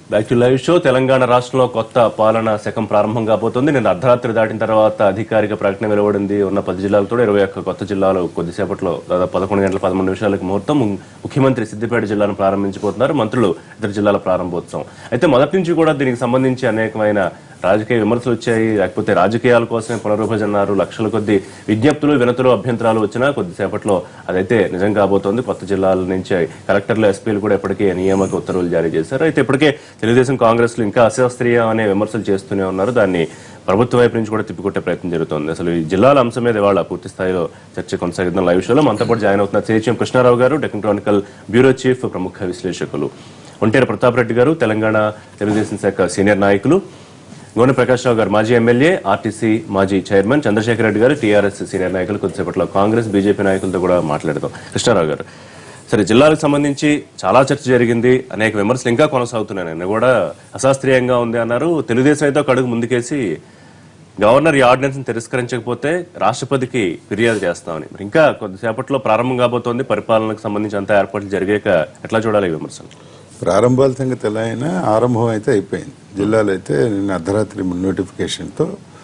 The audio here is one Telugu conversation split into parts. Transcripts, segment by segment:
Back to live show Telangana రాష్ట్రంలో కొత్త పాలన శకం ప్రారంభం కాబోతోంది నేను అర్ధరాత్రి దాటిన తర్వాత అధికారిక ప్రకటన వెలువడింది ఉన్న పది జిల్లాలతో ఇరవై ఒక్క కొత్త జిల్లాలు కొద్దిసేపట్లో దాదాపు పదకొండు గంటల పదమూడు నిమిషాలకు ముహూర్తం ముఖ్యమంత్రి సిద్దిపేట జిల్లాను ప్రారంభించబోతున్నారు మంత్రులు ఇతర జిల్లాల ప్రారంభోత్సవం అయితే మొదటి నుంచి కూడా దీనికి సంబంధించి అనేకమైన రాజకీయ విమర్శలు వచ్చాయి లేకపోతే రాజకీయాల కోసమే పునర్విభజన అన్నారు లక్షల కొద్ది విజ్ఞప్తులు వినతులు అభ్యంతరాలు వచ్చినా కొద్దిసేపట్లో అదైతే నిజం కాబోతోంది కొత్త జిల్లాల నుంచి కలెక్టర్లు ఎస్పీలు కూడా ఇప్పటికే నియామక ఉత్తర్వులు జారీ చేశారు అయితే ఇప్పటికే తెలుగుదేశం కాంగ్రెస్ లో ఇంకా అశాస్త్రీయ అనే విమర్శలు చేస్తూనే ఉన్నారు దాన్ని ప్రభుత్వ వైపు నుంచి కూడా తిప్పికొట్టే ప్రయత్నం జరుగుతోంది అసలు ఈ జిల్లాల అంశం మీద ఇవాళ పూర్తి స్థాయిలో చర్చ కొనసాగిద్దాం లైవ్ షోలో మనతో పాటు జాయిన్ అవుతున్న సిహెచ్ఎం కృష్ణారావు గారు టెక్నికానికల్ బ్యూరో చీఫ్ ప్రముఖ విశ్లేషకులు ఒంటేరు ప్రతాప్ రెడ్డి గారు తెలంగాణ తెలుగుదేశం శాఖ సీనియర్ నాయకులు గోనె ప్రకాష్ రావు గారు మాజీ ఎమ్మెల్యే ఆర్టీసీ మాజీ చైర్మన్ చంద్రశేఖర్ రెడ్డి గారు టీఆర్ఎస్ సీనియర్ నాయకులు కొద్దిసేపట్లో కాంగ్రెస్ బీజేపీ నాయకులతో కూడా మాట్లాడదాం కృష్ణారావు గారు సరే జిల్లాలకు సంబంధించి చాలా చర్చ జరిగింది అనేక విమర్శలు ఇంకా కొనసాగుతున్నాయి నిన్న కూడా అశాస్త్రీయంగా ఉంది అన్నారు తెలుగుదేశం అయితే ఒక అడుగు ముందుకేసి గవర్నర్ ఈ ఆర్డినెన్స్ తిరస్కరించకపోతే రాష్ట్రపతికి ఫిర్యాదు చేస్తామని మరి ఇంకా కొద్దిసేపట్లో ప్రారంభం కాబోతోంది పరిపాలనకు సంబంధించి అంతా ఏర్పాట్లు జరిగాక ఎట్లా చూడాలి ఈ విమర్శలు ప్రారంభాల సంగతి ఎలా అయినా ఆరంభం అయితే అయిపోయింది జిల్లాలు అయితే నిన్న అర్ధరాత్రి నోటిఫికేషన్తో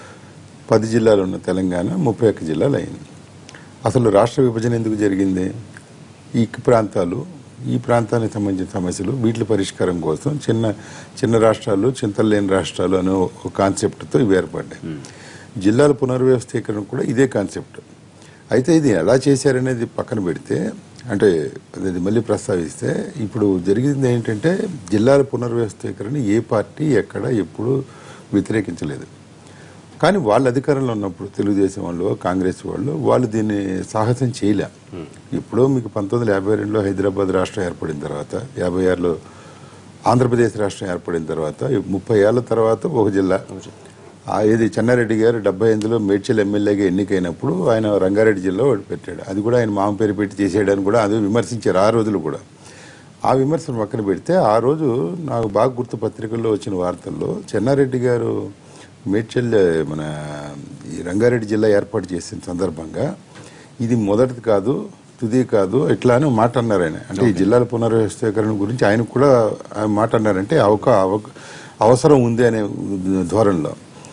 పది జిల్లాలు ఉన్న తెలంగాణ ముప్పై ఒక్క జిల్లాలు అయింది అసలు రాష్ట్ర విభజన ఎందుకు జరిగింది ఈ ప్రాంతాలు ఈ ప్రాంతానికి సంబంధించిన సమస్యలు వీటి పరిష్కారం కోసం చిన్న చిన్న రాష్ట్రాలు చింతలేని రాష్ట్రాలు అనే ఒక కాన్సెప్ట్తో ఇవి ఏర్పడ్డాయి జిల్లాల పునర్వ్యవస్థీకరణ కూడా ఇదే కాన్సెప్ట్ అయితే ఇది ఎలా చేశారనేది పక్కన పెడితే అంటే అది మళ్ళీ ప్రస్తావిస్తే ఇప్పుడు జరిగింది ఏంటంటే జిల్లాల పునర్వ్యవస్థీకరణ ఏ పార్టీ ఎక్కడ ఎప్పుడు వ్యతిరేకించలేదు కానీ వాళ్ళ అధికారంలో ఉన్నప్పుడు తెలుగుదేశం వాళ్ళు కాంగ్రెస్ వాళ్ళు వాళ్ళు దీన్ని సాహసం చేయలే ఇప్పుడు మీకు పంతొమ్మిది వందల యాభై రెండులో హైదరాబాద్ రాష్ట్రం ఏర్పడిన తర్వాత యాభై ఆరులో ఆంధ్రప్రదేశ్ రాష్ట్రం ఏర్పడిన తర్వాత ముప్పై ఏళ్ల తర్వాత ఒక జిల్లా ఆ ఏది చెన్నారెడ్డి గారు డెబ్బై ఎనిమిదిలో మేడ్చల్ ఎమ్మెల్యేగా ఎన్నికైనప్పుడు ఆయన రంగారెడ్డి జిల్లా ఒకటి పెట్టాడు అది కూడా ఆయన మామ పేరు పెట్టి చేసేయడానికి కూడా అది విమర్శించారు ఆ రోజులు కూడా ఆ విమర్శను పక్కన పెడితే ఆ రోజు నాకు బాగా గుర్తు పత్రికల్లో వచ్చిన వార్తల్లో చెన్నారెడ్డి గారు మేడ్చల్ మన ఈ రంగారెడ్డి జిల్లా ఏర్పాటు చేసిన సందర్భంగా ఇది మొదటిది కాదు తుది కాదు ఇట్లా అని మాట అన్నారు ఆయన అంటే ఈ జిల్లాల పునర్వ్యవస్థీకరణ గురించి ఆయన కూడా ఆ మాట అన్నారంటే అవక అవక- అవసరం ఉంది అనే ధోరణిలో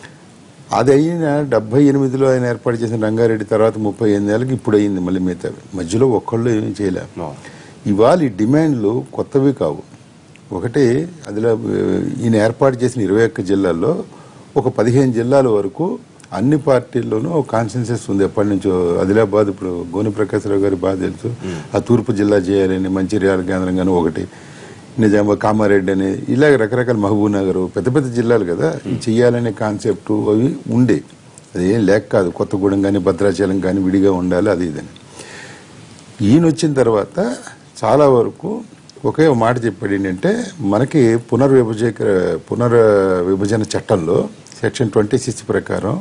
అది అయిన డెబ్బై ఎనిమిదిలో ఆయన ఏర్పాటు చేసిన రంగారెడ్డి తర్వాత ముప్పై ఎనిమిది ఏళ్ళకి ఇప్పుడు అయింది మళ్ళీ మిగతా మధ్యలో ఒక్కళ్ళు ఏమీ చేయలేరు ఇవాళ ఈ డిమాండ్లు కొత్తవి కావు ఒకటి అదిలో ఆ, ఈయన ఏర్పాటు చేసిన ఇరవై ఒక్క జిల్లాల్లో ఒక పదిహేను జిల్లాల వరకు అన్ని పార్టీల్లోనూ ఒక కాన్సెన్సెస్ ఉంది ఎప్పటి నుంచో ఆదిలాబాద్ ఇప్పుడు గోని ప్రకాశ్రావు గారి బాధ తెలుసు ఆ తూర్పు జిల్లా చేయాలని మంచిర్యాల కేంద్రంగాను ఒకటి నిజామాబాద్ కామారెడ్డి అని ఇలాగ రకరకాల మహబూబ్ నగర్ పెద్ద పెద్ద జిల్లాలు కదా ఇది చెయ్యాలనే కాన్సెప్ట్ అవి ఉండే అది ఏం లేక కాదు కొత్తగూడెం కానీ భద్రాచలం కానీ విడిగా ఉండాలి అది ఇదని ఈయన వచ్చిన తర్వాత చాలా వరకు ఒకే ఒక మాట చెప్పాడు ఏంటంటే మనకి పునర్విభజక పునర్విభజన చట్టంలో సెక్షన్ ట్వంటీ సిక్స్ ప్రకారం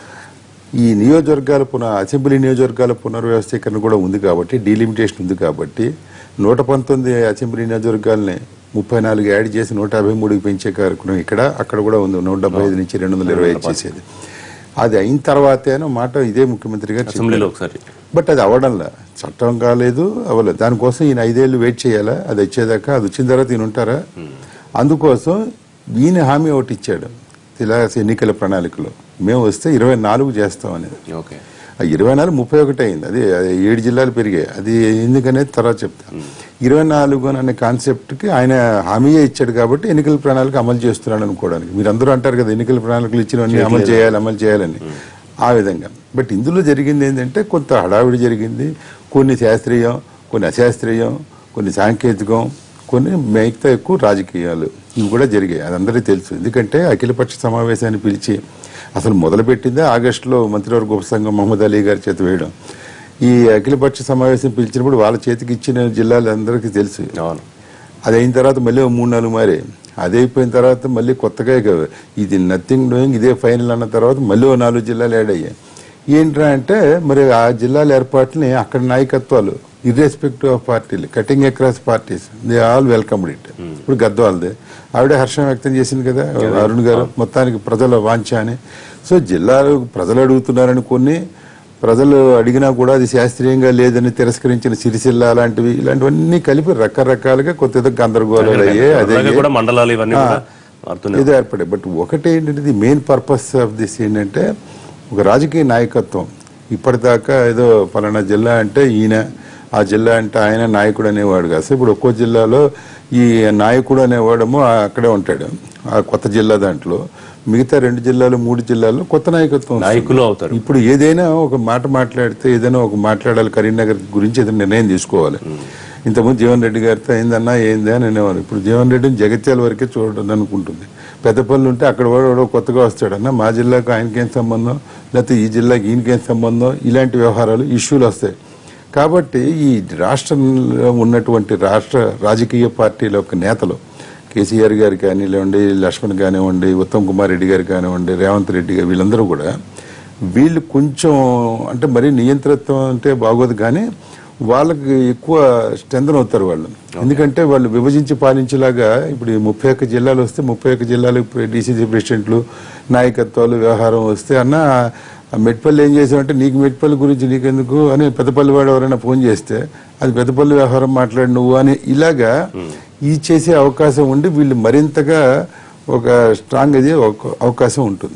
ఈ నియోజకవర్గాల పునః అసెంబ్లీ నియోజకవర్గాల పునర్వ్యవస్థీకరణ కూడా ఉంది కాబట్టి డీలిమిటేషన్ ఉంది కాబట్టి నూట పంతొమ్మిది అసెంబ్లీ నియోజకవర్గాల్ని ముప్పై నాలుగు యాడ్ చేసి నూట యాభై మూడుకి పెంచే కార్యక్రమం ఇక్కడ అక్కడ కూడా ఉంది నూట డెబ్బై ఐదు నుంచి రెండు వందల ఇరవై ఐదు చేసేది అది అయిన తర్వాతే అనే మాట ఇదే ముఖ్యమంత్రి గారు చెప్పారు. అసెంబ్లీలో ఒకసారి బట్ అది అవ్వడంలా చట్టం కాలేదు అవ్వలేదు దానికోసం ఈయన ఐదేళ్లు వెయిట్ చేయాలా అది వచ్చేదాకా అది వచ్చిన తర్వాత ఈయన ఉంటారా అందుకోసం ఈయన హామీ ఒకటి ఇచ్చాడు తెలంగాణ ఎన్నికల ప్రణాళికలో మేము వస్తే ఇరవై నాలుగు చేస్తాం అనేది ఓకే ఆ ఇరవై నాలుగు ముప్పై ఒకటి అయింది అది అది ఏడు జిల్లాలు పెరిగాయి అది ఎందుకనేది తర్వాత చెప్తా ఇరవై నాలుగు అనే కాన్సెప్ట్కి ఆయన హామీయే ఇచ్చాడు కాబట్టి ఎన్నికల ప్రణాళిక అమలు చేస్తున్నాడు అనుకోవడానికి మీరు అందరూ అంటారు కదా ఎన్నికల ప్రణాళికలు ఇచ్చినవన్నీ అమలు చేయాలి అమలు చేయాలని ఆ విధంగా బట్ ఇందులో జరిగింది ఏంటంటే కొంత హడావిడి జరిగింది కొన్ని శాస్త్రీయం కొన్ని అశాస్త్రీయం కొన్ని సాంకేతికం కొన్ని మిగతా ఎక్కువ రాజకీయాలు ఇవి కూడా జరిగాయి అది అందరికీ తెలుసు ఎందుకంటే అఖిలపక్ష సమావేశాన్ని పిలిచి అసలు మొదలుపెట్టిందే ఆగస్టులో మంత్రివర్గ ఉపసంఘం మహమ్మద్ అలీ గారి చేత వేయడం ఈ అఖిలపక్ష సమావేశం పిలిచినప్పుడు వాళ్ళ చేతికి ఇచ్చిన జిల్లాలందరికీ తెలుసు అవును అది అయిన తర్వాత మళ్ళీ ఓ మూడు నాలుగు మారే అది అయిపోయిన తర్వాత మళ్ళీ కొత్తగా ఇక ఇది నథింగ్ డూయింగ్ ఇదే ఫైనల్ అన్న తర్వాత మళ్ళీ ఓ నాలుగు జిల్లాలు యాడ్ అయ్యాయి ఏంట్రా అంటే మరి ఆ జిల్లాల ఏర్పాటుని అక్కడ నాయకత్వాలు ఇర్రెస్పెక్టివ్ ఆఫ్ పార్టీలు cutting across parties they all welcomed it ఇప్పుడు గద్వాలదే ఆవిడ హర్షం వ్యక్తం చేసింది కదా అరుణ్ గారు మొత్తానికి ప్రజల వాంఛ అని సో జిల్లాలు ప్రజలు అడుగుతున్నారని కొన్ని ప్రజలు అడిగినా కూడా అది శాస్త్రీయంగా లేదని తిరస్కరించిన సిరిసిల్ల అలాంటివి ఇలాంటివన్నీ కలిపి రకరకాలుగా కొత్త ఏదో గందరగోళాలు అయ్యాయి అదే అలాగే కూడా మండలాలు ఇవన్నీ కూడా మారుతున్నాయి ఏదో ఏర్పడాయి బట్ ఒకటి ఏంటంటే మెయిన్ పర్పస్ ఆఫ్ దిస్ ఏంటంటే ఒక రాజకీయ నాయకత్వం ఇప్పటిదాకా ఏదో ఫలానా జిల్లా అంటే ఈయన ఆ జిల్లా అంటే ఆయన నాయకుడు అనేవాడు కాదు ఇప్పుడు ఒక్కో జిల్లాలో ఈ నాయకుడు అనేవాడము అక్కడే ఉంటాడు ఆ కొత్త జిల్లా దాంట్లో మిగతా రెండు జిల్లాలు మూడు జిల్లాల్లో కొత్త నాయకత్వం వస్తుంది. నాయకులు అవుతారు ఇప్పుడు ఏదైనా ఒక మాట మాట్లాడితే ఏదైనా ఒక మాట్లాడాలి కరీంనగర్ గురించి ఏదైనా నిర్ణయం తీసుకోవాలి ఇంతకుముందు జీవన్ రెడ్డి గారితో ఏందన్నా ఏంది అని అనేవారు ఇప్పుడు జీవన్ రెడ్డిని జగిత్యాల వరకే చూడడం అనుకుంటుంది పెద్దపల్లి ఉంటే అక్కడ వాడు ఎవడో కొత్తగా వస్తాడన్న మా జిల్లాకు ఆయనకేం సంబంధం లేకపోతే ఈ జిల్లాకి ఈయనకేం సంబంధం ఇలాంటి వ్యవహారాలు ఇష్యూలు వస్తాయి కాబట్టి ఈ రాష్ట్రంలో ఉన్నటువంటి రాష్ట్ర రాజకీయ పార్టీల యొక్క నేతలు కేసీఆర్ గారు కానివ్వండి లక్ష్మణ్ కానివ్వండి ఉత్తమ్ కుమార్ రెడ్డి గారు కానివ్వండి రేవంత్ రెడ్డి గారు వీళ్ళందరూ కూడా వీళ్ళు కొంచెం అంటే మరీ నియంత్రిత్వం అంటే బాగోదు కానీ వాళ్ళకి ఎక్కువ స్ట్రెంథన్ అవుతారు వాళ్ళు ఎందుకంటే వాళ్ళు విభజించి పాలించేలాగా ఇప్పుడు ఈ ముప్పై ఒక్క జిల్లాలు వస్తే ముప్పై ఒక్క జిల్లాలకు డీసీసీ ప్రెసిడెంట్లు నాయకత్వాలు వ్యవహారం వస్తే అన్న ఆ మెట్పల్లి ఏం చేసామంటే నీకు మెట్పల్లి గురించి నీకెందుకు అని పెద్దపల్లి వాడు ఎవరైనా ఫోన్ చేస్తే అది పెద్దపల్లి వ్యవహారం మాట్లాడు నువ్వు అని ఇలాగా ఈ చేసే అవకాశం ఉండి వీళ్ళు మరింతగా ఒక స్ట్రాంగ్ అది ఒక అవకాశం ఉంటుంది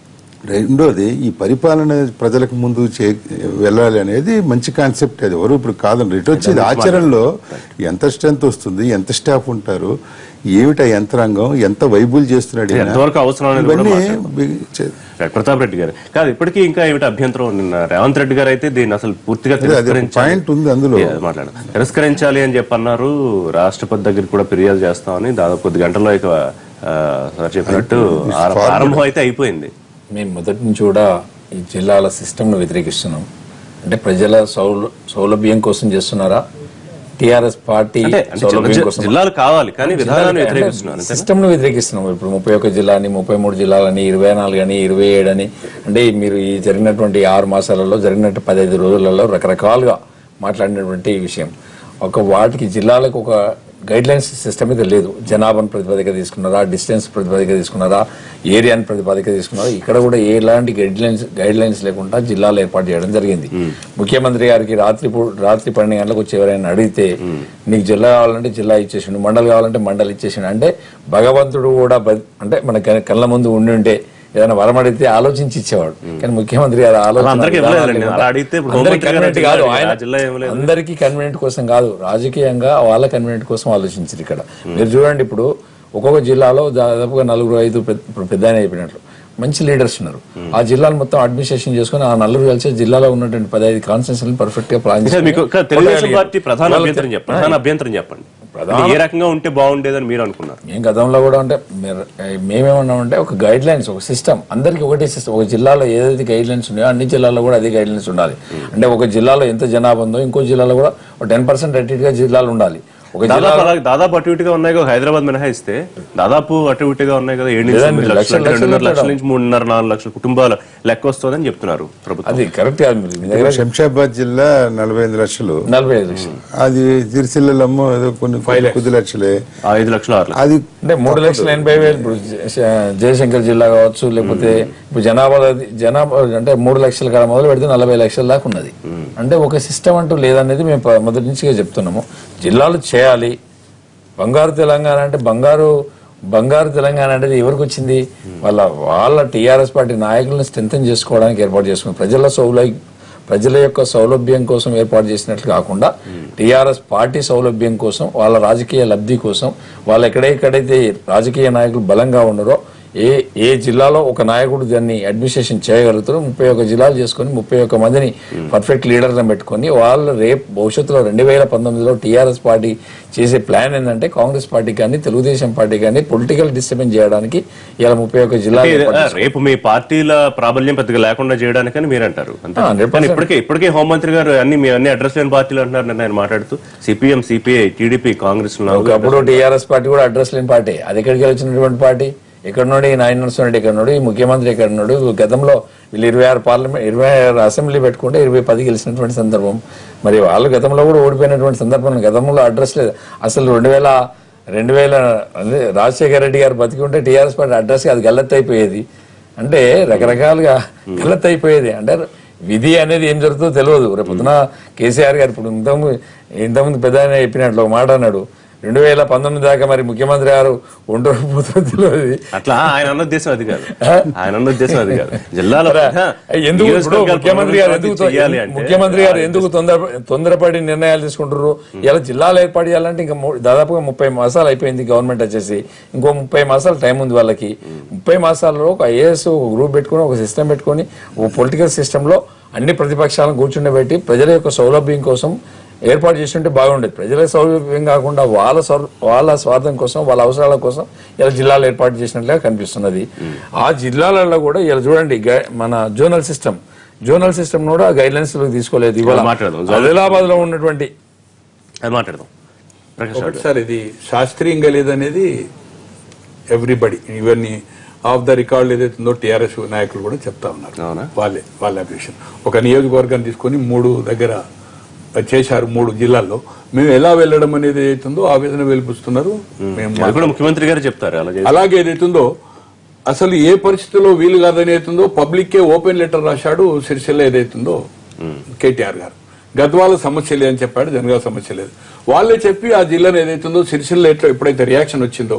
రెండోది ఈ పరిపాలన ప్రజలకు ముందు చే వెళ్ళాలి అనేది మంచి కాన్సెప్ట్ అది ఎవరు ఇప్పుడు కాదని ఇటు వచ్చేది ఆచరణలో ఎంత స్ట్రెంత్ వస్తుంది ఎంత స్టాఫ్ ఉంటారు ఏమిటా యంత్రాంగం ఎంత వైబుల్ చేస్తున్నాడు ఈయన? ఎంతవరకు అవసరం అనేది కూడా ఇవన్నీ మాట్లాడదాం. బి- చే- రైట్, ప్రతాప్ రెడ్డి గారు కాదు ఇప్పటికీ ఇంకా ఏమిటి అభ్యంతరం నిన్న రేవంత్ రెడ్డి గారు అయితే దీన్ని అసలు పూర్తిగా అదే, అదే ఒక తిరస్కరించాలి పాయింట్ ఉంది అందులో ఏ, మాట్లాడు తిరస్కరించాలి అని చెప్పి అన్నారు రాష్ట్రపతి దగ్గరికి కూడా ఫిర్యాదు చేస్తామని దాదాపు కొద్ది గంటల్లో ఇక ఆ, సార్ చెప్పినట్టు ఆ- ప్రారంభం అయితే అయిపోయింది మేము మొదటి నుంచి కూడా ఈ జిల్లాల సిస్టమ్ను వ్యతిరేకిస్తున్నాం అంటే ప్రజల సౌల సౌలభ్యం కోసం చేస్తున్నారా టిఆర్ఎస్ పార్టీ అంటే అంటే సౌలభ్యం చిన్న కోసం జిల్లాలు కావాలి కానీ విధానాన్ని వ్యతిరేకిస్తున్నారు అంతే సిస్టమ్ ను వ్యతిరేకిస్తున్నాం ఇప్పుడు ముప్పై ఒక్క జిల్లా అని ముప్పై మూడు జిల్లాలని ఇరవై నాలుగు అని ఇరవై ఏడు అని అంటే మీరు ఈ జరిగినటువంటి ఆరు మాసాలలో జరిగినట్టు పదహైదు రోజులలో రకరకాలుగా మాట్లాడినటువంటి విషయం ఒక వాటికి జిల్లాలకు ఒక గైడ్ లైన్స్ సిస్టమ్ అయితే లేదు జనాభాను ప్రతిపాదిక తీసుకున్నారా డిస్టెన్స్ ప్రతిపాదిక తీసుకున్నారా ఏరియాని ప్రతిపాదిక తీసుకున్నారా ఇక్కడ కూడా ఎలాంటి గైడ్ లైన్స్ గైడ్ లైన్స్ లేకుండా జిల్లాలు ఏర్పాటు చేయడం జరిగింది ముఖ్యమంత్రి గారికి రాత్రి పూ- రాత్రి పన్నెండు గంటలకు వచ్చి ఎవరైనా అడిగితే నీకు జిల్లా కావాలంటే జిల్లా ఇచ్చేసిండు మండలి కావాలంటే మండలి ఇచ్చేసిండు అంటే భగవంతుడు కూడా బ- అంటే మన కళ్ళ- కళ్ళ ముందు ఉండి ఉంటే ఏదైనా వరం అడిగితే ఆలోచించి ఇచ్చేవాడు కానీ ముఖ్యమంత్రి గారు ఆలోచన అందరికీ విధానాలు ఇవ్వలేదండి. లేకుండా అలా అడిగితే ఇప్పుడు అందరికీ హోంమంత్రి గారు convenient జిల్లా కాదు అడిగారు. ఆయన ఆ జిల్లా ఏం లేదు. అందరికీ కన్వీనియంట్ కోసం కాదు రాజకీయంగా వాళ్ళ కన్వీనియంట్ కోసం ఆలోచించారు ఇక్కడ మీరు చూడండి ఇప్పుడు ఒక్కొక్క జిల్లాలో దాదాపుగా నలుగురు ఐదు పెద్ద- ఇప్పుడు పెద్ద ఆయన అయిపోయినట్లు మంచి లీడర్స్ ఉన్నారు ఆ జిల్లాను మొత్తం అడ్మినిస్ట్రేషన్ చేసుకుని ఆ నలుగురు కలిసి జిల్లాలో ఉన్నటువంటి పదహైదు కాన్స్టిట్యూన్సీ పర్ఫెక్ట్ గా ప్లాన్ ఇంకా మీకు ఇంకా తెలుగుదేశం పార్టీ ప్రధాన వాళ్ళకి- అభ్యంతరం చెప్పండి ప్రధాన అభ్యంతరం చెప్పండి అంటే ఏ రకంగా ఉంటే బాగుండేదని మీరు అనుకున్నారు మేము గతంలో కూడా అంటే మీరు- మేమేమన్నామంటే ఒక గైడ్ లైన్స్ ఒక సిస్టమ్ అందరికి ఒకటే సిస్టమ్ ఒక జిల్లాలో ఏదైతే గైడ్ లైన్స్ ఉన్నాయో అన్ని జిల్లాల్లో కూడా అదే గైడ్ లైన్స్ ఉండాలి అంటే ఒక జిల్లాలో ఎంత జనాభా ఉందో ఇంకో జిల్లాలో కూడా ఒక టెన్ పర్సెంట్ గా జిల్లాలు ఉండాలి ఒక జిల్లా దాదాపు అలాగే దాదాపు అటు ఇటుగా ఉన్నాయి కదా హైదరాబాద్ మినహాయిస్తే దాదాపు అటు ఇటుగా ఉన్నాయి కదా ఏడు నుంచి లేదండి, తొమ్మిది లక్షలు లక్షలు, అంటే రెండున్నర లక్షలు లక్షల నుంచి మూడున్నర నాలుగు లక్షల కుటుంబాల లెక్క వస్తుందని చెప్తున్నారు ప్రభుత్వం అది కరెక్ట్ కాదు మీరు మీ దగ్గర శంషాబాద్ జిల్లా నలభై ఐదు లక్షలు నలభై ఐదు లక్షలు అది సిరిసిల్లమ్మ ఏదో కొన్ని కొద్ది లక్షలే ఆ ఐదు లక్షలు ఆరు లక్షలు అది అంటే మూడు లక్షల ఎనభై వేలు ఇప్పుడు జ- జయశంకర్ జిల్లా కావచ్చు లేకపోతే ఇప్పుడు జనాభా జనాభా అంటే మూడు లక్షల కాడ మొదలు పెడితే నలభై లక్షల దాకా ఉన్నది అంటే ఒక సిస్టమ్ అంటూ లేదనేది మేము ప- మొదటి నుంచి చెప్తున్నాము జిల్లాలు చేయాలి బంగారు తెలంగాణ అంటే బంగారు బంగారు తెలంగాణ అనేది ఎవరికి వచ్చింది వాళ్ళ వాళ్ళ టీఆర్ఎస్ పార్టీ నాయకులను స్ట్రెంథన్ చేసుకోవడానికి ఏర్పాటు చేసుకున్నారు ప్రజల సౌలభ్యం ప్రజల యొక్క సౌలభ్యం కోసం ఏర్పాటు చేసినట్లు కాకుండా టీఆర్ఎస్ పార్టీ సౌలభ్యం కోసం వాళ్ళ రాజకీయ లబ్ధి కోసం వాళ్ళు ఎక్కడెక్కడైతే రాజకీయ నాయకులు బలంగా ఉన్నారో ఏ ఏ జిల్లాలో ఒక నాయకుడు దాన్ని అడ్మినిస్ట్రేషన్ చేయగలుగుతారో ముప్పై ఒక్క జిల్లాలు చేసుకొని ముప్పై ఒక్క మందిని పర్ఫెక్ట్ లీడర్లను పెట్టుకొని వాళ్ళు రేపు భవిష్యత్తులో రెండు వేల పంతొమ్మిదిలో టీఆర్ఎస్ పార్టీ చేసే ప్లాన్ ఏంటంటే కాంగ్రెస్ పార్టీ కానీ తెలుగుదేశం పార్టీ కానీ పొలిటికల్ డిస్టర్బెన్స్ చేయడానికి ఇలా ముప్పై ఒక్క జిల్లాలు అంటే, ఆ, రేపు మీ పార్టీల ప్రాబల్యం పెద్దగా లేకుండా చేయడానికని మీరు అంటారు అంతే ఆ, 100% కానీ ఇప్పటికే ఇప్పటికే హోంమంత్రి గారు అన్ని మీ అన్ని అడ్రస్ లేని పార్టీలు అంటున్నారు నిన్న ఆయన మాట్లాడుతూ సిపిఎం సిపిఐ టీడీపీ కాంగ్రెస్ నాలుగు ఒకప్పుడు టీఆర్ఎస్ పార్టీ కూడా అడ్రస్ లేని పార్టీ అది ఎక్కడికి వచ్చినటువంటి పార్టీ ఎక్కడ నుండి ఈ నాయన నరసింహరెడ్డి ఎక్కడ నుండి ఈ ముఖ్యమంత్రి ఎక్కడ నుండి గతంలో వీళ్ళు ఇరవై ఆరు పార్లమెంట్ ఇరవై ఆరు అసెంబ్లీ పెట్టుకుంటే ఇరవై పది గెలిచినటువంటి సందర్భం మరి వాళ్ళు గతంలో కూడా ఓడిపోయినటువంటి సందర్భం గతంలో అడ్రస్ లేదు అసలు రెండు వేల రెండు వేల అదే రాజశేఖర రెడ్డి గారు బతికి ఉంటే టీఆర్ఎస్ పార్టీ అడ్రస్ అది గల్లత్ అయిపోయేది అంటే రకరకాలుగా గల్లత్ అయిపోయేది అంటే విధి అనేది ఏం జరుగుతుందో తెలియదు రేపు పొద్దున కేసీఆర్ గారు ఇప్పుడు ఇంతకుముందు ఇంతకుముందు పెద్ద ఆయన చెప్పినట్లు ఒక మాట అన్నాడు రెండు వేల పంతొమ్మిది దాకా మరి ముఖ్యమంత్రి గారు ఒంటరి పోతుందో తెలియదు అట్లా ఆయన అన్న ఉద్దేశం అది కాదు ఆయన అన్న ఉద్దేశం అది కాదు జిల్లాలో హ, ఎందుకు ఇప్పుడు నియోజకవర్గాలు ముఖ్యమంత్రి గారు ఎందుకు పునరుద్ధరణ చేయాలి అంటే ముఖ్యమంత్రి గారు ఎందుకు తొందర తొందరపడి నిర్ణయాలు తీసుకుంటారు ఇలా జిల్లాలు ఏర్పాటు చేయాలంటే ఇంకా మూ- దాదాపుగా ముప్పై మాసాలు అయిపోయింది గవర్నమెంట్ వచ్చేసి ఇంకో ముప్పై మాసాలు టైం ఉంది వాళ్ళకి ముప్పై మాసాల్లో ఒక ఐఏఎస్ ఒక గ్రూప్ పెట్టుకొని ఒక సిస్టమ్ పెట్టుకొని ఒక పొలిటికల్ సిస్టంలో అన్ని ప్రతిపక్షాలను కూర్చుండబెట్టి ప్రజల యొక్క సౌలభ్యం కోసం ఏర్పాటు చేస్తుంటే బాగుండేది ప్రజల సౌలభ్యం కాకుండా వాళ్ళ స్వర్- వాళ్ళ స్వార్థం కోసం వాళ్ళ అవసరాల కోసం ఇలా జిల్లాలు ఏర్పాటు చేసినట్లుగా కనిపిస్తున్నది ఆ జిల్లాలలో కూడా ఇలా చూడండి గై- మన జోనల్ సిస్టమ్ జోనల్ సిస్టమ్ కూడా గైడ్ లైన్స్ తీసుకోలేదు ఇవాళ మాట్లాడదాం. ఆదిలాబాద్ లో ఉన్నటువంటి అది మాట్లాడదాం ప్రకాష్ రావు ఒకటి సార్ ఇది శాస్త్రీయంగా లేదనేది ఎవ్రీబడి ఇవన్నీ ఆఫ్ ద రికార్డ్ ఏదైతే ఉందో టీఆర్ఎస్ నాయకులు కూడా చెప్తా ఉన్నారు అవునా? వాళ్ళే వాళ్ళ అభిషన్ ఒక నియోజకవర్గాన్ని తీసుకొని మూడు దగ్గర చేశారు మూడు జిల్లాల్లో మేము ఎలా వెళ్ళడం అనేది ఏదైతుందో ఆ విధంగా వెలిపిస్తున్నారు మేము అది కూడా ముఖ్యమంత్రి గారు చెప్తారు అలా చేసి అలాగే ఏదైతుందో అసలు ఏ పరిస్థితుల్లో వీలు కాదని అవుతుందో పబ్లిక్ కే ఓపెన్ లెటర్ రాశాడు సిరిసిల్ల ఏదైతుందో కేటీఆర్ గారు గద్వాల సమస్య లేదని చెప్పాడు జనగాల సమస్య లేదు వాళ్ళే చెప్పి ఆ జిల్లాను ఏదైతుందో సిరిసిల్ల ఎట్లా ఎప్పుడైతే రియాక్షన్ వచ్చిందో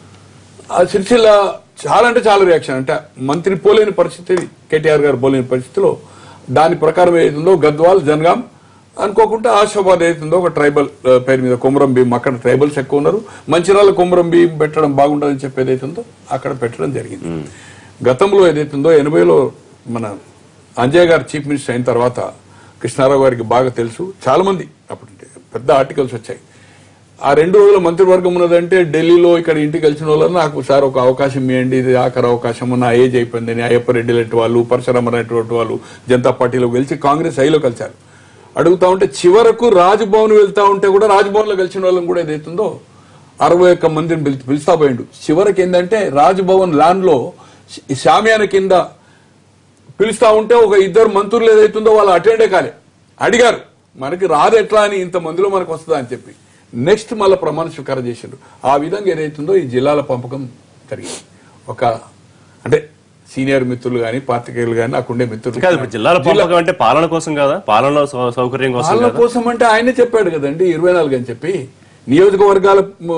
ఆ సిరిసిల్ల చాలా అంటే చాలా రియాక్షన్ అంటే మంత్రి పోలేని పరిస్థితి కేటీఆర్ గారు పోలేని పరిస్థితిలో దాని ప్రకారం ఏదైతుందో గద్వాల్ జనగాం అనుకోకుండా ఆశాబాద్ ఏదైతుందో ఒక ట్రైబల్ ఆ, పేరు మీద కొమరం భీం అక్కడ ట్రైబల్స్ ఎక్కువ ఉన్నారు మంచిరాల కొమరం భీం పెట్టడం బాగుంటుందని చెప్పి ఏదైతుందో అక్కడ పెట్టడం జరిగింది గతంలో ఏదైతుందో ఎనభైలో మన అంజయ్ గారు చీఫ్ మినిస్టర్ అయిన తర్వాత కృష్ణారావు గారికి బాగా తెలుసు చాలా మంది అప్పుడు పెద్ద ఆర్టికల్స్ వచ్చాయి ఆ రెండు రోజుల మంత్రివర్గం ఉన్నదంటే ఢిల్లీలో ఇక్కడ ఇంటికి కలిసిన వాళ్ళు నాకు సార్ ఒక అవకాశం ఇవ్వండి ఇది ఆఖరి అవకాశం నా ఏజ్ అయిపోయిందని అయ్యప్ప రెడ్డి లాంటి వాళ్ళు పరశురామ లాంటి వాళ్ళు జనతా పార్టీలో గెలిచి కాంగ్రెస్ ఐలో కలిశారు అడుగుతా ఉంటే చివరకు రాజ్భవన్ వెళ్తా ఉంటే కూడా రాజ్భవన్ లో కలిసిన వాళ్ళని కూడా ఏదైతుందో అరవై ఒక్క మందిని పిలిచి పిలుస్తా పోయిండు చివరికి ఏంటంటే రాజ్భవన్ లాన్ లో శామ్యాన కింద పిలుస్తా ఉంటే ఒక ఇద్దరు మంత్రులు ఏదైతుందో వాళ్ళు అటెండే కాలే అడిగారు మనకి రాదు ఎట్లా అని ఇంత మందిలో మనకు వస్తుందా అని చెప్పి నెక్స్ట్ మళ్ళీ ప్రమాణ స్వీకారం చేసిండు ఆ విధంగా ఏదైతుందో ఈ జిల్లాల పంపకం జరిగింది ఒక అంటే సీనియర్ మిత్రులు కానీ పాత్రికేయులు కానీ నాకుండే మిత్రులు కాదు ఇప్పుడు జిల్లాల పంపకం అంటే పాలన కోసం కదా పాలనలో సౌ- సౌకర్యం కోసం వాళ్ళ కదా కోసం అంటే ఆయనే చెప్పాడు కదండి ఇరవై నాలుగు అని చెప్పి నియోజకవర్గాల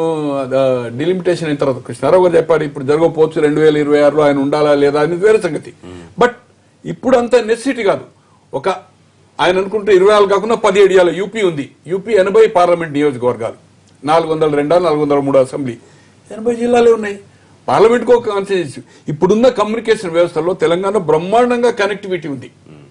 డిలిమిటేషన్ అయిన తర్వాత కృష్ణారావు గారు చెప్పాడు ఇప్పుడు జరగకపోవచ్చు రెండు వేల ఇరవై ఆరులో ఆయన ఉండాలా లేదా అనేది వేరే సంగతి బట్ ఇప్పుడు అంత నెసిటీ కాదు ఒక ఆయన అనుకుంటే ఇరవై నాలుగు కాకుండా పదిహేడు ఇవాళ యూపీ ఉంది యూపీ ఎనభై పార్లమెంట్ నియోజకవర్గాలు నాలుగు వందల రెండు నాలుగు వందల మూడు అసెంబ్లీ ఎనభై జిల్లాలే ఉన్నాయి పార్లమెంట్కి ఒక కాన్స్టిట్యూన్సీ ఇప్పుడున్న కమ్యూనికేషన్ వ్యవస్థలో తెలంగాణ బ్రహ్మాండంగా కనెక్టివిటీ ఉంది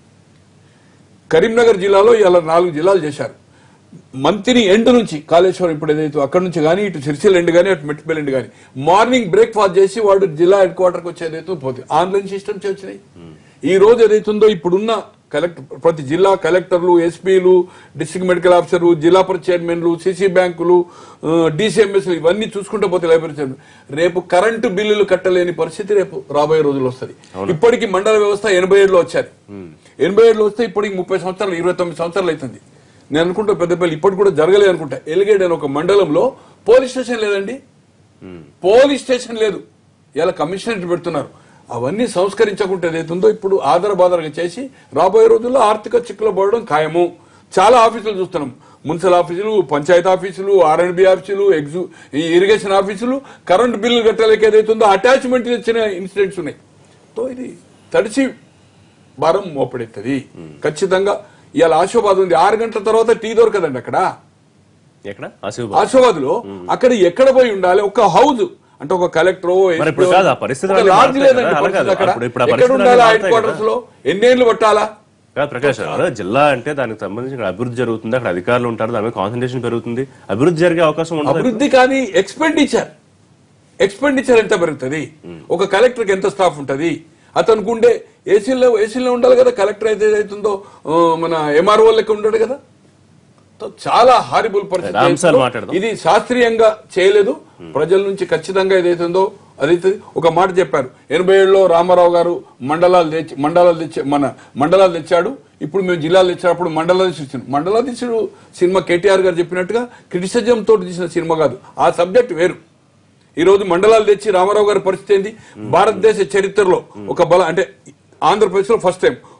కరీంనగర్ జిల్లాలో ఇలా నాలుగు జిల్లాలు చేశారు మంత్రి ఎండ్ నుంచి కాళేశ్వరం ఇప్పుడు ఏదైతే అక్కడ నుంచి కానీ ఇటు సిరిసిల్ల ఎండ్ కానీ అటు మెట్టిపల్లి ఎండ్ కానీ మార్నింగ్ బ్రేక్ఫాస్ట్ చేసి వాడు జిల్లా హెడ్ క్వార్టర్కి వచ్చేదైతే పోతుంది ఆన్లైన్ సిస్టమ్స్ వచ్చినాయి ఈ రోజు ఏదైతుందో ఇప్పుడున్న కలెక్టర్ ప్రతి జిల్లా కలెక్టర్లు ఎస్పీలు డిస్ట్రిక్ట్ మెడికల్ ఆఫీసర్లు జిల్లా పరిషత్ చైర్మన్లు సిసి బ్యాంకులు డిసిఎంఎస్ ఇవన్నీ చూసుకుంటూ పోతే లైబ్రరీ చైర్మన్ రేపు కరెంటు బిల్లులు కట్టలేని పరిస్థితి రేపు రాబోయే రోజులు వస్తుంది ఇప్పటికి మండల వ్యవస్థ ఎనభై ఏడులో వచ్చారు ఎనభై ఏడులో వస్తే ఇప్పటికి ముప్పై సంవత్సరాలు ఇరవై తొమ్మిది సంవత్సరాలు అవుతుంది నేను అనుకుంటా పెద్దపల్లి ఇప్పటికి కూడా జరగలేదు అనుకుంటా ఎలిగేడ్ అని ఒక మండలంలో పోలీస్ స్టేషన్ లేదండి పోలీస్ స్టేషన్ లేదు ఇలా కమిషనరేట్ పెడుతున్నారు అవన్నీ సంస్కరించకుంటే ఏదైతుందో ఇప్పుడు ఆధార బాధారగా చేసి రాబోయే రోజుల్లో ఆర్థిక చిక్కులో పడడం ఖాయము చాలా ఆఫీసులు చూస్తున్నాం మున్సిపల్ ఆఫీసులు పంచాయతీ ఆఫీసులు ఆర్ఎండ్బి ఆఫీసులు ఎగ్జు ఈ ఇరిగేషన్ ఆఫీసులు కరెంట్ బిల్లు కట్టలేక ఏదైతుందో అటాచ్మెంట్ ఇచ్చిన ఇన్సిడెంట్స్ ఉన్నాయి సో ఇది తడిసి భారం మోపడెత్తది ఖచ్చితంగా ఇవాళ ఆశోబాద్ ఉంది ఆరు గంటల తర్వాత టీ దొరకదండి అక్కడ ఎక్కడ ఆసిఫాబాద్ ఆశోబాద్ లో అక్కడ ఎక్కడ పోయి ఉండాలి ఒక హౌస్ అంటే ఒక కలెక్టర్ మరి ఇప్పుడు కాదు, ఆ పరిస్థితులు అన్నీ లాడ్జ్ మారుతాయి లేదండి కదా, అలా పరిస్థితి కాదు. అక్కడ అప్పుడు ఇప్పుడు ఆ ఎక్కడ పరిస్థితులు ఉండాలి అన్నీ హెడ్ మారుతాయి క్వార్టర్స్ లో ఎన్నేళ్ళు పట్టాలా కాదు ప్రకాష్ రావు జిల్లా అంటే దానికి సంబంధించిన అభివృద్ధి జరుగుతుంది అక్కడ అధికారులు ఉంటారు దాని మీద కాన్సన్ట్రేషన్ పెరుగుతుంది అభివృద్ధి జరిగే అవకాశం ఉండదు అభివృద్ధి కానీ ఎక్స్పెండిచర్ ఎక్స్పెండిచర్ ఎంత పెరుగుతుంది ఒక కలెక్టర్ కి ఎంత స్టాఫ్ ఉంటది అతనికి ఉండే ఏసీలో ఏసీలో ఉండాలి కదా కలెక్టర్ అయితే ఏదైతుందో ఆ, మన ఎంఆర్ఓ లెక్క ఉండడు కదా తో చాలా హారిబుల్ పరిస్థితి రామ్ సార్ ఏదైతుందో, మాట్లాడదాం. ఇది శాస్త్రీయంగా చేయలేదు ప్రజల నుంచి ఖచ్చితంగా ఏదైతుందో అదైతే ఒక మాట చెప్పారు ఎనభై ఏడులో రామారావు గారు మండలాలు తెచ్చి మండలాలు తెచ్చి మన మండలాలు తెచ్చాడు ఇప్పుడు మేము జిల్లాలు తెచ్చినప్పుడు మండలాలు తెచ్చాను మండలాధీశుడు సినిమా కేటీఆర్ గారు చెప్పినట్టుగా క్రిటిసిజం తోటి తీసిన సినిమా కాదు ఆ సబ్జెక్ట్ వేరు ఈ రోజు మండలాలు తెచ్చి రామారావు గారి పరిస్థితి ఏంది భారతదేశ చరిత్రలో ఒక బల అంటే ఆంధ్రప్రదేశ్ లో ఫస్ట్ టైం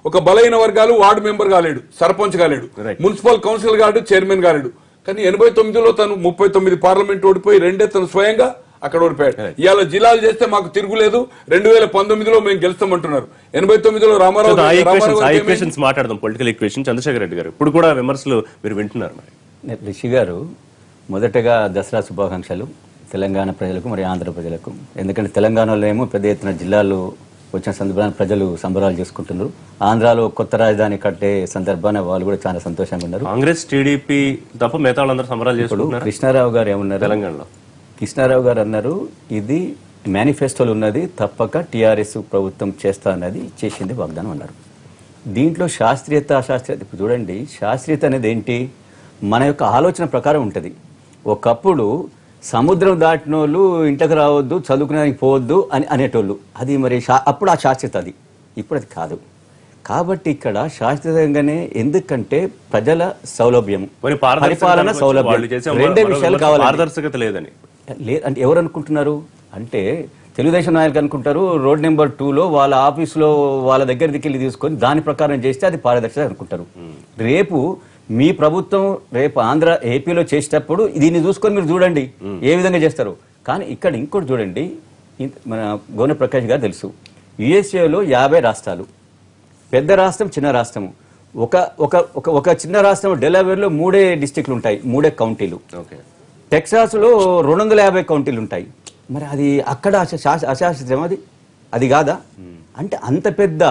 ఒక బలైన వర్గాలు వార్డు మెంబర్ కాలేడు సర్పంచ్ కాలేడు Right. మున్సిపల్ కౌన్సిల్ కాడు చైర్మన్ కాలేడు కానీ ఎనభై తొమ్మిదిలో తను ముప్పై తొమ్మిది పార్లమెంట్ ఓడిపోయి రెండే తను స్వయంగా అక్కడ ఓడిపోయాడు ఇవాళ జిల్లాలు చేస్తే మాకు తిరుగులేదు రెండు వేల పంతొమ్మిదిలో మేము గెలుస్తామంటున్నారు ఎనభై తొమ్మిదిలో రామారావు ఆ ఈక్వేషన్స్ రామారావు ఆ గారికి ఏమైంది? ఈక్వేషన్స్ మాట్లాడదాం పొలిటికల్ ఈక్వేషన్ చంద్రశేఖర్ రెడ్డి గారు ఇప్పుడు కూడా విమర్శలు మీరు వింటున్నారు మరి రిషి గారు మొదటగా దసరా శుభాకాంక్షలు తెలంగాణ ప్రజలకు మరి ఆంధ్ర ప్రజలకు ఎందుకంటే తెలంగాణలో ఏమో పెద్ద ఎత్తున జిల్లాలు వచ్చిన సందర్భాన్ని ప్రజలు సంబరాలు చేసుకుంటున్నారు ఆంధ్రాలో కొత్త రాజధాని కట్టే సందర్భాన వాళ్ళు కూడా చాలా సంతోషంగా ఉన్నారు కాంగ్రెస్ టీడీపీ తప్ప మిగతా వాళ్ళందరూ సంబరాలు ఇప్పుడు చేసుకుంటున్నారు కృష్ణారావు గారు ఏమన్నారు తెలంగాణలో కృష్ణారావు గారు అన్నారు ఇది మేనిఫెస్టోలో ఉన్నది తప్పక టీఆర్ఎస్ ప్రభుత్వం చేస్తా అన్నది చేసింది వాగ్దానం అన్నారు దీంట్లో శాస్త్రీయత అశాస్త్రీయత ఇప్పుడు చూడండి శాస్త్రీయత అనేది ఏంటి మన యొక్క ఆలోచన ప్రకారం ఉంటుంది ఒకప్పుడు సముద్రం దాటిన వాళ్ళు ఇంటికి రావద్దు చదువుకునేదానికి పోవద్దు అని అనేటోళ్ళు అది మరి శా- అప్పుడు ఆ శాస్త్రీయత అది ఇప్పుడు అది కాదు కాబట్టి ఇక్కడ శాస్త్రీయంగానే ఎందుకంటే ప్రజల సౌలభ్యం మరి పారదర్శకత పరిపాలన గురించి సౌలభ్యం వాళ్ళు చేసే రెండే మరో విషయాలు విమర్శ కావాలి పారదర్శకత లేదని లే అంటే ఎవరు అనుకుంటున్నారు అంటే తెలుగుదేశం నాయకులు అనుకుంటారు రోడ్ నెంబర్ టూలో వాళ్ళ ఆఫీసులో వాళ్ళ దగ్గర దిక్కెళ్ళి తీసుకొని దాని ప్రకారం చేస్తే అది పారదర్శకత అనుకుంటారు రేపు మీ ప్రభుత్వం రేపు ఆంధ్ర ఏపీలో చేసేటప్పుడు దీన్ని చూసుకొని మీరు చూడండి ఏ విధంగా చేస్తారు కానీ ఇక్కడ ఇంకోటి చూడండి ఇన్- మన గోన ప్రకాష్ గారు తెలుసు యుఎస్ఏలో యాభై రాష్ట్రాలు పెద్ద రాష్ట్రం చిన్న రాష్ట్రము ఒక ఒక ఒక ఒక చిన్న రాష్ట్రం డెలావేర్లో మూడే డిస్టిక్లు ఉంటాయి మూడే కౌంటీలు ఓకే టెక్సాస్లో రెండు వందల యాభై కౌంటీలు ఉంటాయి మరి అది అక్కడ అశా- శాస్- అశాస్త్రం అది అది కాదా అంటే అంత పెద్ద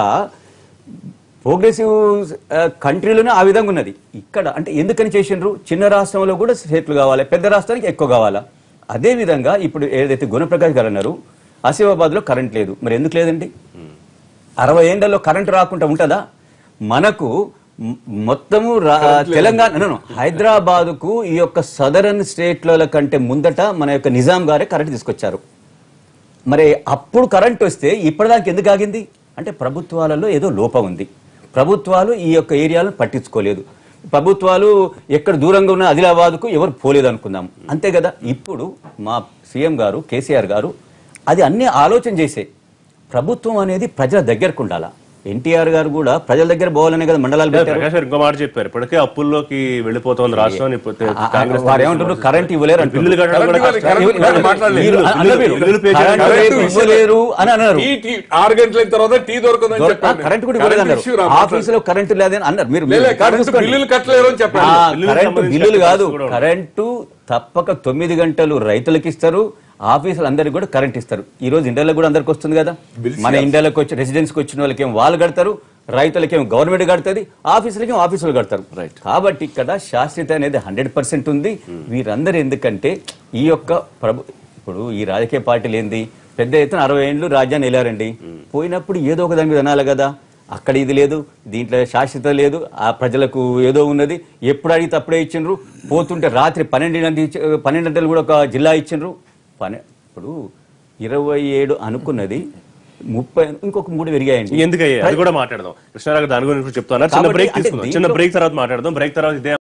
ప్రోగ్రెసివ్ కంట్రీలోనే ఆ విధంగా ఉన్నది ఇక్కడ అంటే ఎందుకని చేసిండ్రు చిన్న రాష్ట్రంలో కూడా సీట్లు కావాలి పెద్ద రాష్ట్రానికి ఎక్కువ కావాలా అదే విధంగా ఇప్పుడు ఏదైతే గుణప్రకాష్ గారు అన్నారు ఆసిఫాబాద్లో కరెంట్ లేదు మరి ఎందుకు లేదండి అరవై ఏండ్లలో కరెంట్ రాకుండా ఉంటుందా మనకు మ్- మొత్తము రా- తెలంగాణ హైదరాబాద్ కు ఈ యొక్క సదరన్ స్టేట్ల కంటే ముందట మన యొక్క నిజాం గారే కరెంట్ తీసుకొచ్చారు మరి అప్పుడు కరెంట్ వస్తే ఇప్పటిదాకా ఎందుకు ఆగింది అంటే ప్రభుత్వాలలో ఏదో లోపం ఉంది ప్రభుత్వాలు ఈ యొక్క ఏరియాలను పట్టించుకోలేదు ప్రభుత్వాలు ఎక్కడ దూరంగా ఉన్న ఆదిలాబాద్కు ఎవరు పోలేదు అనుకుందాం అంతే కదా ఇప్పుడు మా సీఎం గారు కేసీఆర్ గారు అది అన్ని ఆలోచన చేసే ప్రభుత్వం అనేది ప్రజల దగ్గరకు ఉండాలా ఎన్టీఆర్ గారు కూడా ప్రజల దగ్గర పోవాలనే కదా మండలాలు పెట్టారు ప్రకాష్ గారు ఇంకో మాట చెప్పారు ఇప్పటికే అప్పుల్లోకి వెళ్ళిపోతోంది రాష్ట్రం ఇప్పుడు ఆ- ఆ- వారు ఏమంటున్నారు కరెంట్ ఇవ్వలేరు అంటున్నారు. బిల్లులు కట్టడం కూడా కరెంట్ కష్టం. ఇవ్వాలి, కరెంట్ మాట్లాడలేదు. వీళ్ళు అన్నారు మీరు, బిల్లులు పే చేయాలి. కరెంట్ రేపు ఇవ్వలేరు అని అన్నారు టీ టీ ఆరు గంటల తర్వాత టీ దొరకదని దొరక- చెప్పాను కరెంట్ కూడా ఇవ్వలేదు అన్నారు ఇష్యూ రా, ఆఫీసులో కరెంట్ లేదని అన్నారు మీరు లే, లే, మీరు కరెంట్ చూసుకోండి. బిల్లులు కట్టలేరు అని చెప్పాను ఆ, బిల్లులకు కరెంటు సంబంధించి బిల్లులు కరెంట్ కాదు కూడా ఉంది. కరెంటు తప్పక తొమ్మిది గంటలు రైతులకు ఇస్తారు ఆఫీసులు అందరికి కూడా కరెంట్ ఇస్తారు ఈ రోజు ఇండియాలో కూడా అందరికి వస్తుంది కదా మన ఇండియాలోకి వచ్చి రెసిడెన్స్కి వచ్చిన వాళ్ళకి ఏమో వాళ్ళు కడతారు రైతులకేమో గవర్నమెంట్ కడుతుంది ఆఫీసులకేమో ఆఫీసులు కడతారు Right. కాబట్టి ఇక్కడ శాస్త్రీయత అనేది హండ్రెడ్ పర్సెంట్ ఉంది వీరందరూ ఎందుకంటే ఈ యొక్క ప్రభు ఇప్పుడు ఈ రాజకీయ పార్టీలు ఏంది పెద్ద ఎత్తున అరవై ఏళ్ళు రాజ్యాన్ని వెళ్ళారండి పోయినప్పుడు ఏదో ఒక దాని మీద అనాలి కదా అక్కడ ఇది లేదు దీంట్లో శాశ్వత లేదు ఆ ప్రజలకు ఏదో ఉన్నది ఎప్పుడు అడిగితే అప్పుడే ఇచ్చిండ్రు పోతుంటే రాత్రి పన్నెండు గంటలు ఇచ్చి- పన్నెండు గంటలు కూడా ఒక జిల్లా ఇచ్చిండ్రు పన్నె ఇప్పుడు ఇరవై ఏడు అనుకున్నది ముప్పై ఇంకొక మూడు పెరిగాయండి ఎందుకయ్యా అది కూడా మాట్లాడదాం కృష్ణారావు గారు దాని గురించి చెప్తున్నారు చిన్న కాబట్టి బ్రేక్ అంటే తీసుకుందాం చిన్న దీంట్లో- బ్రేక్ తర్వాత మాట్లాడదాం బ్రేక్ తర్వాత ఇదే